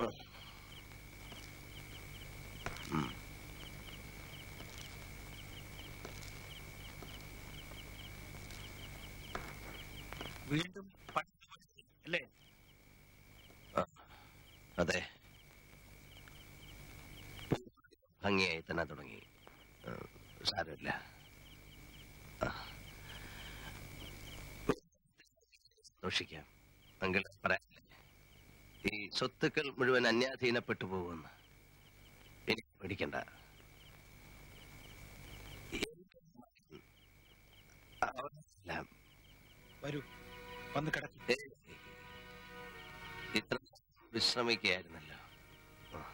വീണ്ടും പണ്ട് പോലെ അല്ലേ അതെ ഭംഗിയായി തന്നെ തുടങ്ങി ആ, സാരമില്ല ആ. സന്തോഷിക്കാം എങ്കിൽ പറയാനില്ലേ ഈ സ്വത്തുക്കൾ മുഴുവൻ അന്യാധീനപ്പെട്ടു പോകുമെന്ന് എനിക്ക് പേടിക്കണ്ട അവരെല്ലാം വരൂ വന്ന് കിടക്കും ഏയ്, ഇത്ര വിശ്രമിക്കുകയായിരുന്നല്ലോ ആ.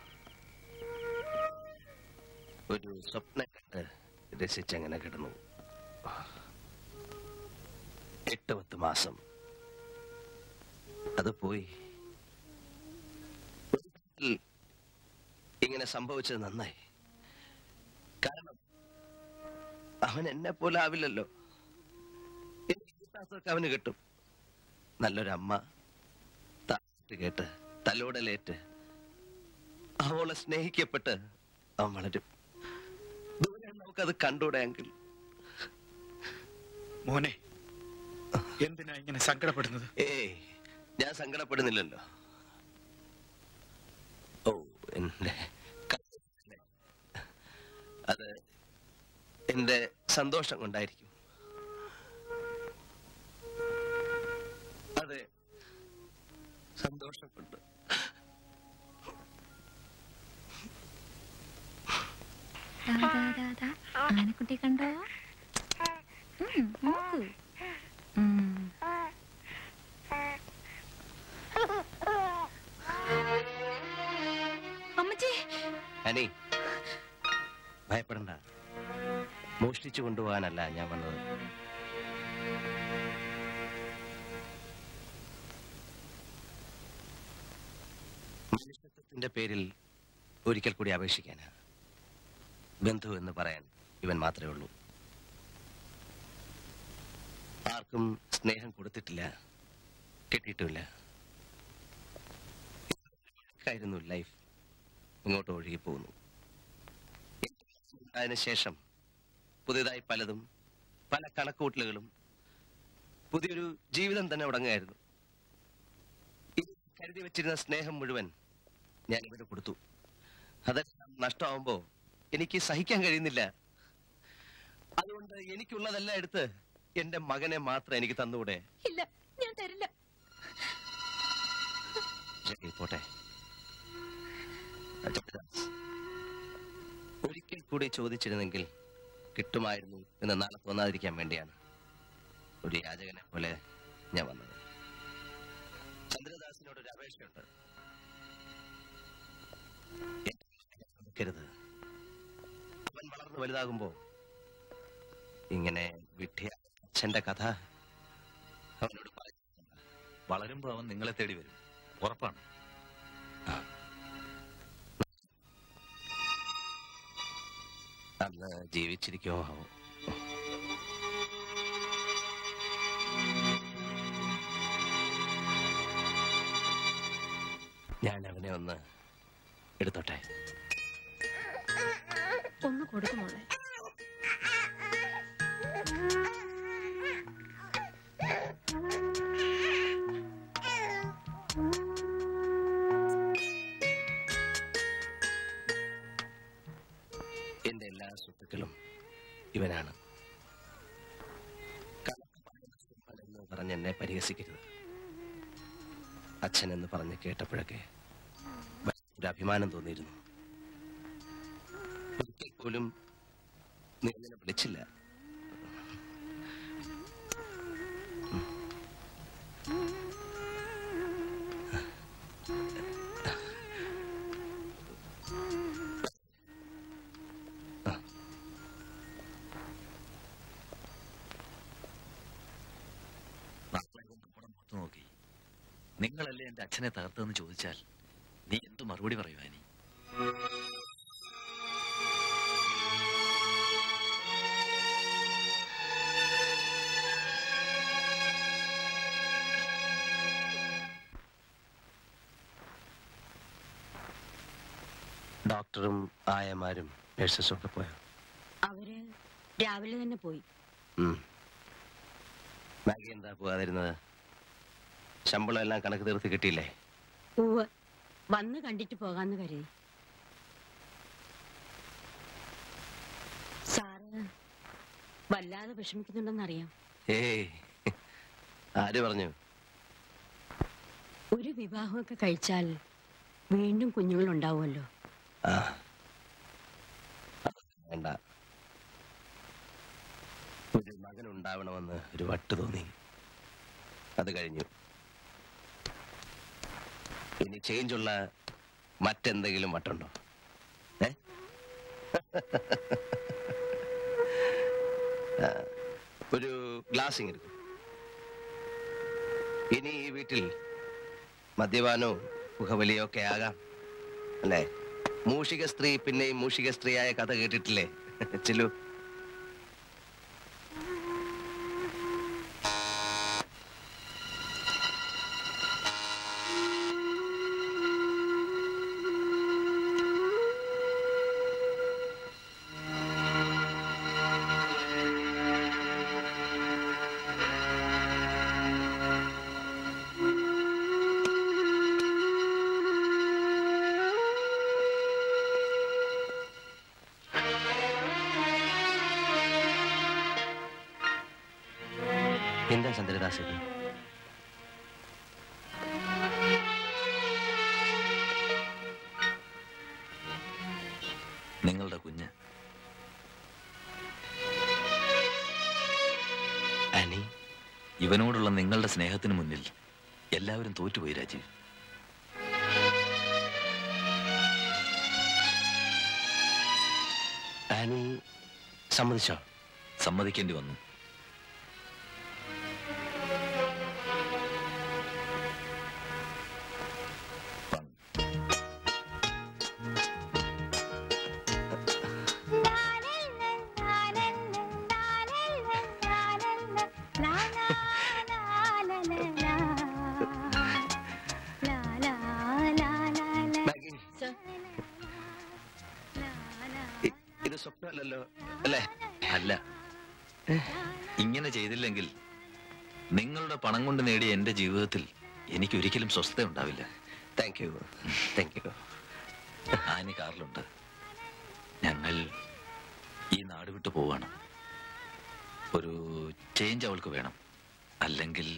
ഒരു സ്വപ്നം കണ്ട് രസിച്ചങ്ങനെ കിടന്നു ആ. എട്ട് പത്ത് മാസം അത് പോയി ഒരു തരത്തിൽ ഇങ്ങനെ സംഭവിച്ചത് നന്നായി കാരണം അവൻ എന്നെ പോലെ ആവില്ലല്ലോ എനിക്ക് കിട്ടാത്തതൊക്കെ അവന് കിട്ടും നല്ലൊരമ്മ താഴ്ത്തി കേട്ട് തലോടലേറ്റ് അവളെ സ്നേഹിക്കപ്പെട്ട് അവൻ വളരും ദൂരെ നമുക്കത് കണ്ടൂടെയെങ്കിൽ മോനെ എന്തിനാ ഇങ്ങനെ സങ്കടപ്പെടുന്നത് ഏയ് ഞാൻ സങ്കടപ്പെടുന്നില്ലല്ലോ ഓ എന്റെ കണ്ണിലെ. അത് എന്റെ സന്തോഷം കൊണ്ടായിരിക്കും അതെ സന്തോഷം കൊണ്ട് ദാ, ദാ, ദാ, ദാ. ആനക്കുട്ടി കണ്ടോ ഉം, നോക്കൂ ഉം. അമ്മച്ചി അനി ഭയപ്പെടണ്ട മോഷ്ടിച്ചു കൊണ്ടുപോകാനല്ല ഞാൻ വന്നത് മനുഷ്യത്വത്തിന്റെ പേരിൽ ഒരിക്കൽ കൂടി അപേക്ഷിക്കാനാ ബന്ധു എന്ന് പറയാൻ ഇവൻ മാത്രമേ ഉള്ളൂ ആർക്കും സ്നേഹം കൊടുത്തിട്ടില്ല കിട്ടിയിട്ടുമില്ല ആയിരുന്നു ലൈഫ് ഇങ്ങോട്ട് ഒഴുകി പോകുന്നു അതിനുശേഷം പുതിയതായി പലതും പല കണക്കുകൂട്ടലുകളും പുതിയൊരു ജീവിതം തന്നെ തുടങ്ങുകയായിരുന്നു ഇത് കരുതി വെച്ചിരുന്ന സ്നേഹം മുഴുവൻ ഞാൻ ഇവിടെ കൊടുത്തു അതെല്ലാം നഷ്ടമാവുമ്പോ എനിക്ക് സഹിക്കാൻ കഴിയുന്നില്ല അതുകൊണ്ട് എനിക്കുള്ളതെല്ലാം എടുത്ത് എന്റെ മകനെ മാത്രം എനിക്ക് തന്നുകൂടെ ഇല്ല ഞാൻ തരില്ല ശരി പോട്ടെ അജയദാസ്, ഒരിക്കൽ കൂടി ചോദിച്ചിരുന്നെങ്കിൽ കിട്ടുമായിരുന്നു എന്ന് നാളെ തോന്നാതിരിക്കാൻ വേണ്ടിയാണ് ഒരു യാചകനെ പോലെ ഞാൻ വന്നത് ചന്ദ്രദാസിനോട് ഒരു അപേക്ഷയുണ്ട് എന്നെ ചതിക്കരുത്. അവൻ വളർന്നു വലുതാകുമ്പോ ഇങ്ങനെ വിട്ടിയ അച്ഛന്റെ കഥ അവനോട് പറയും വളരുമ്പോ അവൻ നിങ്ങളെ തേടി വരും ഉറപ്പാണ് അന്ന് ജീവിച്ചിരിക്കുമോ ആവോ ഞാൻ അവനെ ഒന്ന് എടുത്തോട്ടെ ഒന്ന് കൊടുക്കുമോളെ എന്റെ എല്ലാ സ്വത്തുക്കളും ഇവനാണ് കണക്ക് പറയുന്ന സുമ്മൻ എന്ന് പറഞ്ഞ് എന്നെ പരിഹസിക്കരുത് അച്ഛൻ എന്ന് പറഞ്ഞ് കേട്ടപ്പോഴൊക്കെ ഒരു അഭിമാനം തോന്നിയിരുന്നു ഒരിക്കൽ പോലും നീ എന്നെ വിളിച്ചില്ല മക്കളെ കൊണ്ട് പണം പുറത്തു നോക്കി നിങ്ങളല്ലേ എന്റെ അച്ഛനെ തകർത്തതെന്ന് ചോദിച്ചാൽ നീ എന്തു മറുപടി പറയുവാനി ഡോക്ടറും ആയമാരും നഴ്സസും ഒക്കെ പോയോ അവര് രാവിലെ തന്നെ പോയി ഉം. മാഗി എന്താ പോകാതിരുന്നത് ശമ്പളം എല്ലാം കണക്ക് തീർത്ത് കിട്ടിയില്ലേ ഉവ് വന്ന് കണ്ടിട്ട് പോകാന്ന് കരുതി സാറ് വല്ലാതെ വിഷമിക്കുന്നുണ്ടെന്നറിയാം ഏയ് ആര് പറഞ്ഞു ഒരു വിവാഹമൊക്കെ കഴിച്ചാൽ വീണ്ടും കുഞ്ഞുങ്ങൾ ഉണ്ടാവുമല്ലോ ആ വേണ്ട ഒരു മകൻ ഉണ്ടാവണമെന്ന് ഒരു വട്ട് തോന്നി അത് കഴിഞ്ഞു ഇനി ചേഞ്ചുള്ള മറ്റെന്തെങ്കിലും വട്ടുണ്ടോ ഏ ആ, ഒരു ഗ്ലാസ് ഇങ്ങെടുക്കും ഇനി ഈ വീട്ടിൽ മദ്യപാനവും പുകവലിയോ ഒക്കെ ആകാം അല്ലേ മൂഷിക സ്ത്രീ പിന്നെയും മൂഷിക സ്ത്രീയായ കഥ കേട്ടിട്ടില്ലേ ചിലു എന്താ ചന്ദ്രദാസ് ഇത് നിങ്ങളുടെ കുഞ്ഞ് ആനി ഇവനോടുള്ള നിങ്ങളുടെ സ്നേഹത്തിന് മുന്നിൽ എല്ലാവരും തോറ്റുപോയി രാജീവ് ആനി സമ്മതിച്ചോ സമ്മതിക്കേണ്ടി വന്നു വന്നു. മാഗി ഇ- ഇത് സ്വപ്നമല്ലല്ലോ അല്ലേ അല്ല ഇങ്ങനെ ചെയ്തില്ലെങ്കിൽ നിങ്ങളുടെ പണം കൊണ്ട് നേടിയ എന്റെ ജീവിതത്തിൽ എനിക്ക് ഒരിക്കലും സ്വസ്ഥത ഉണ്ടാവില്ല thank you thank you Annie കാറിലുണ്ട് ഞങ്ങൾ ഈ നാട് വിട്ടു പോവാണ് ഒരു ചേഞ്ച് അവൾക്ക് വേണം അല്ലെങ്കിൽ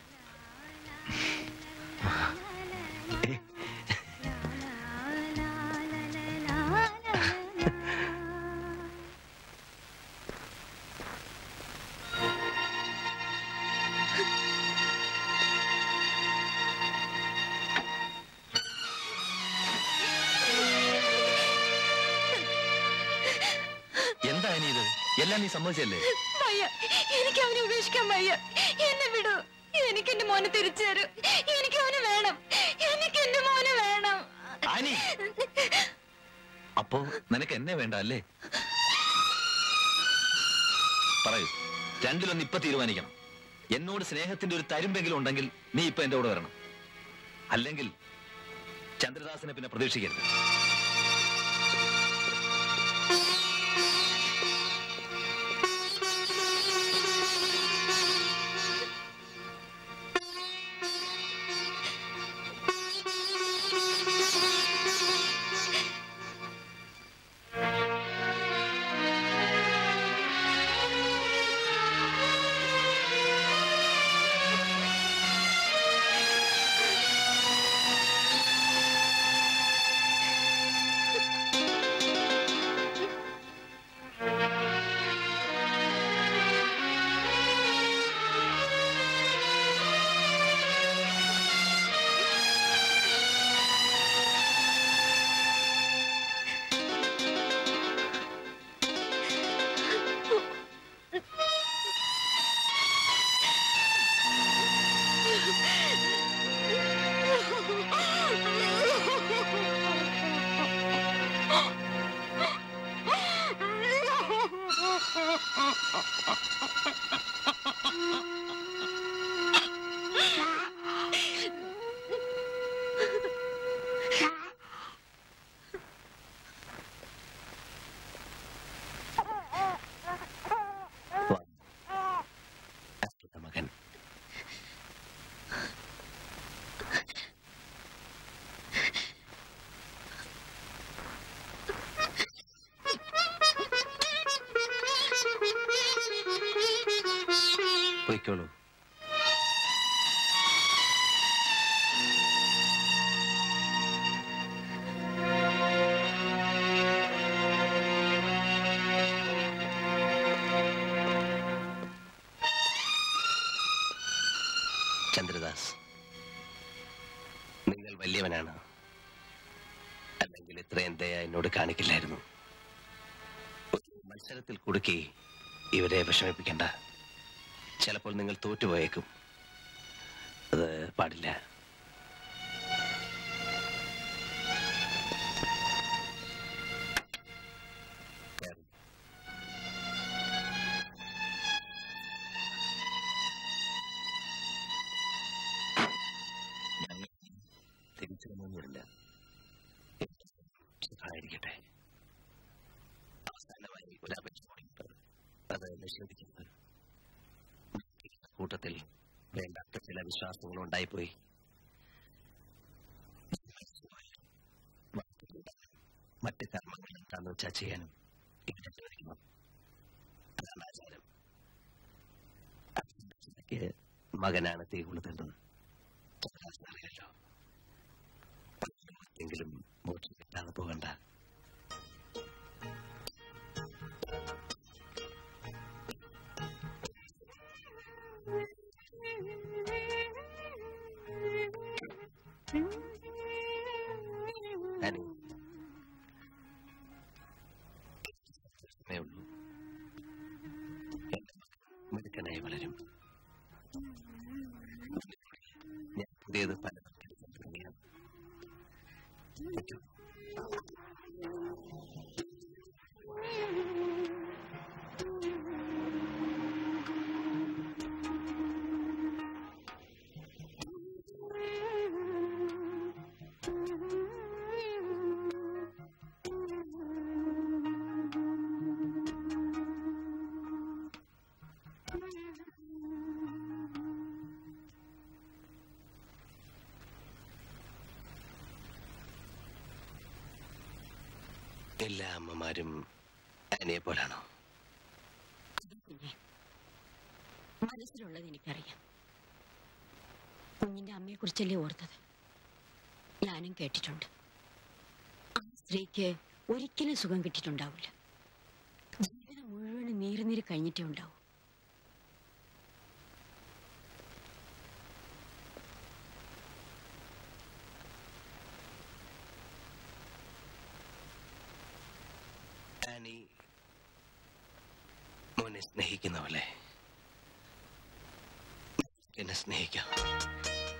എന്താ ആനി ഇത് എല്ലാം നീ സമ്മതിച്ചല്ലേ വയ്യ എനിക്ക് അവനെ ഉപേക്ഷിക്കാൻ വയ്യ എന്നെ വിടൂ എനിക്ക് എന്റെ മോനെ തിരിച്ചു തരൂ എനിക്ക് അവനെ വേണം എനിക്ക് എന്റെ മോനെ വേണം ആനി അപ്പോ നിനക്ക് എന്നെ വേണ്ട അല്ലേ പറയൂ രണ്ടിലൊന്ന് ഇപ്പൊ തീരുമാനിക്കണം എന്നോട് സ്നേഹത്തിന്റെ ഒരു തരുമ്പെങ്കിലും ഉണ്ടെങ്കിൽ നീ ഇപ്പൊ എന്റെ കൂടെ വരണം അല്ലെങ്കിൽ ചന്ദ്രദാസിനെ പിന്നെ പ്രതീക്ഷിക്കരുത് പൊയ്ക്കോളൂ ചന്ദ്രദാസ് നിങ്ങൾ വലിയവനാണ് അല്ലെങ്കിൽ ഇത്രയും ദയ എന്നോട് കാണിക്കില്ലായിരുന്നു ഒരു മത്സരത്തിൽ കുടുക്കി ഇവരെ വിഷമിപ്പിക്കണ്ട ചിലപ്പോൾ നിങ്ങൾ തോറ്റുപോയേക്കും അത് പാടില്ല ഞങ്ങൾ തിരിച്ചൊന്നുമില്ല സുഖമായിരിക്കട്ടെ അവസാനമായി ഒരു അപേക്ഷ കൂടിയുണ്ട് അത് നിഷേധിക്കുന്നത് കൂട്ടത്തിൽ വേണ്ടാത്ത ചില വിശ്വാസങ്ങൾ ഉണ്ടായിപ്പോയി മറ്റ് കർമ്മങ്ങൾ എന്താന്ന് വെച്ചാൽ ചെയ്യാനും ഇവിടെ ചോദിക്കണം അതാണ് ആചാരം അച്ഛനക്ക് മകനാണ് തീ കൊളുത്തേണ്ടത് അറിയാലോ എങ്കിലും മോക്ഷം കിട്ടാതെ പോകണ്ട ഞാനേ ഇത്രയേ ഉള്ളൂ എന്റെ മിടുക്കനായി വളരും ഞാൻ പുതിയത് പലതും പഠിക്കാൻ തുടങ്ങിയാണ് പറ്റൂ എല്ലാ അമ്മമാരും ആനയെ പോലാണോ കുഞ്ഞെ മനസ്സിലുള്ളത് എനിക്കറിയാം കുഞ്ഞിന്റെ അമ്മയെ കുറിച്ചല്ലേ ഓർത്തത് ഞാനും കേട്ടിട്ടുണ്ട് ആ സ്ത്രീക്ക് ഒരിക്കലും സുഖം കിട്ടിയിട്ടുണ്ടാവില്ല ജീവിതം മുഴുവനും നീറി നീറി കഴിഞ്ഞിട്ടേ ഉണ്ടാവൂ ആനി മോനെ സ്നേഹിക്കുന്ന പോലെ എന്നെ സ്നേഹിക്കാം